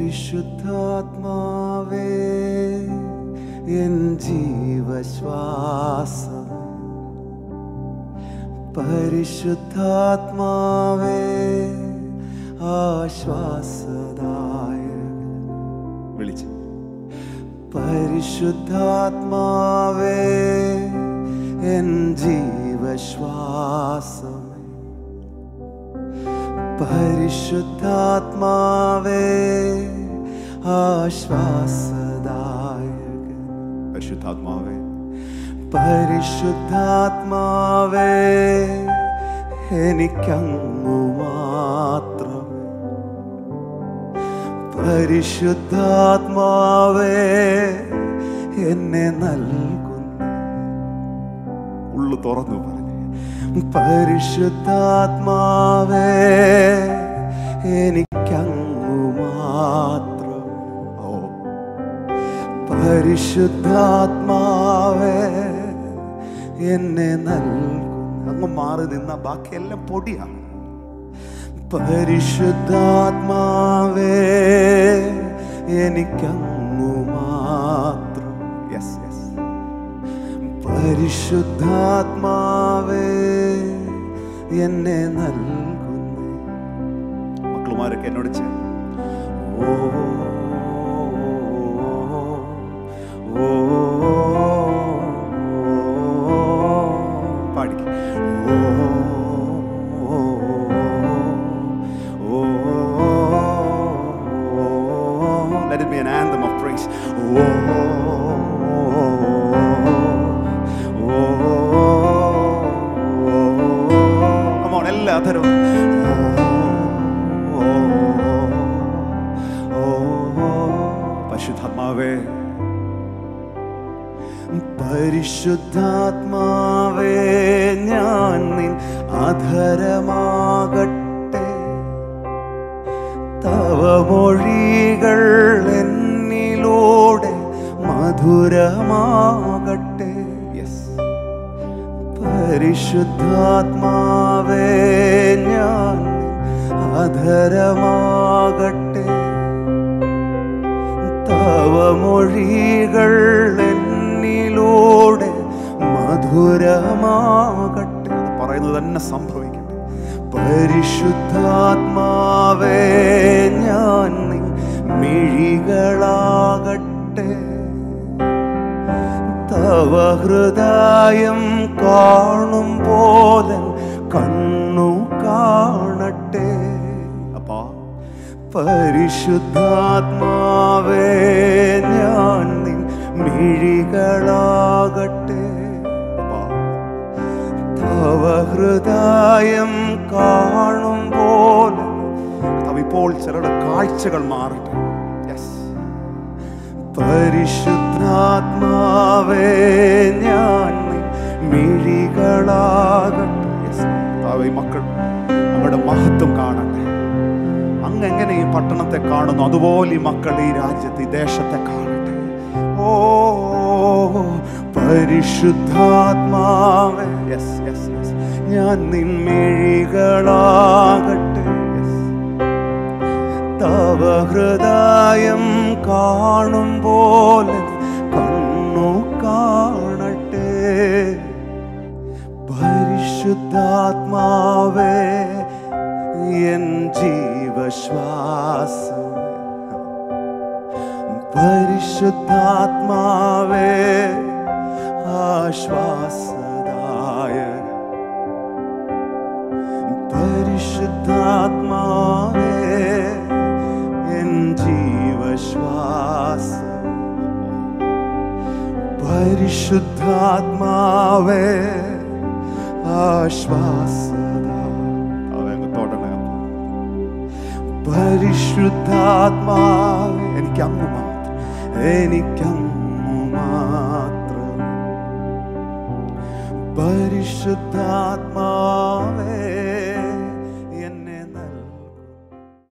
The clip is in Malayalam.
പരിശുദ്ധാത്മാവേ എൻ ജീവശ്വാസം പരിശുദ്ധാത്മാവേ ആശ്വാസദായ വിളിച്ച് പരിശുദ്ധാത്മാവേ എൻ ജീവശ്വാസമേ പരിശുദ്ധാത്മാവേ ആശ്വാസദായകൻ പരിശുദ്ധാത്മാവേ പരിശുദ്ധാത്മാവേ എനിക്കങ്ങു മാത്രമേ പരിശുദ്ധാത്മാവേ എന്നെ നൽകുന്നു ഉള്ളു തുറന്നു പറഞ്ഞു പരിശുദ്ധാത്മാവേ എനിക്കങ്ങു മാത്രം ഓ പരിശുദ്ധാത്മാവേ എന്നെ നൽകുന്നു അങ്ങ് മാറി നിന്ന ബാക്കിയെല്ലാം പൊടിയാണ് പരിശുദ്ധാത്മാവേ എനിക്കങ്ങു മാത്രം യെസ് യെസ് പരിശുദ്ധാത്മാവേ എന്നെ നൽകുന്നു മക്കളുമാരൊക്കെ എന്നോട് ചേർന്ന് ഓ ഓ, പാടിക്ക്. ഓ, ഓ, ഓ, Let it be an anthem of praise. Oh, Come on, എല്ലാത്തരും പരിശുദ്ധാത്മാവേ പരിശുദ്ധാത്മാവേ ഞാൻ നിൻ അധരമാകട്ടെ തവ മൊഴികൾ എന്നിലൂടെ മധുരമാകട്ടെ യെസ് പരിശുദ്ധാത്മാവേ ഞാൻ നിൻ അധരമാകട്ടെ തവ മൊഴികൾ എന്നിലൂടെ മധുരമാകട്ടെ അത് പറയുന്നത് തന്നെ സംഭവിക്കട്ടെ പരിശുദ്ധാത്മാവേ ഞാൻ നിൻ മിഴികളാകട്ടെ തവ ഹൃദയം കാണും പോലെ കണ്ണു കാണട്ടെ അപ്പാ പരിശുദ്ധാത്മാവേ ഞാൻ നിൻ മിഴികളാകട്ടെ അപ്പാ തവ ഹൃദയം കാണും പോലെ കർത്താവ് ഇപ്പോൾ ചിലരുടെ കാഴ്ചകൾ മാറട്ടെ യെസ് പരിശുദ്ധാത്മാവേ ഞാൻ നിൻ മിഴികളാകട്ടെ Yes, കർത്താവേ, ഈ മക്കൾ നമ്മുടെ മഹത്വം കാണട്ടെ അങ്ങ് എങ്ങനെ ഈ പട്ടണത്തെ കാണുന്നു അതുപോലെ ഈ മക്കൾ ഈ രാജ്യത്ത് ഈ ദേശത്തെ കാണട്ടെ ഓ പരിശുദ്ധാത്മാവേ യെസ് യെസ് യെസ് ഞാൻ നിൻ മിഴികളാകട്ടെ യെസ് തവ ഹൃദയം കാണും പോലെ കണ്ണു കാണട്ടെ പരിശുദ്ധാത്മാവേ എൻ ജീവശ്വാസം പരിശുദ്ധാത്മാവേ ആശ്വാസദായക പരിശുദ്ധാത്മാവേ എൻ ജീവശ്വാസം പരിശുദ്ധാത്മാവേ ആശ്വാസദ അവങ്ങ് തൊടണം പരിശുദ്ധാത്മാവേ എനിക്ക് അങ്ങ് മാത്രം എനിക്കങ്ങ് മാത്രം പരിശുദ്ധാത്മാവേ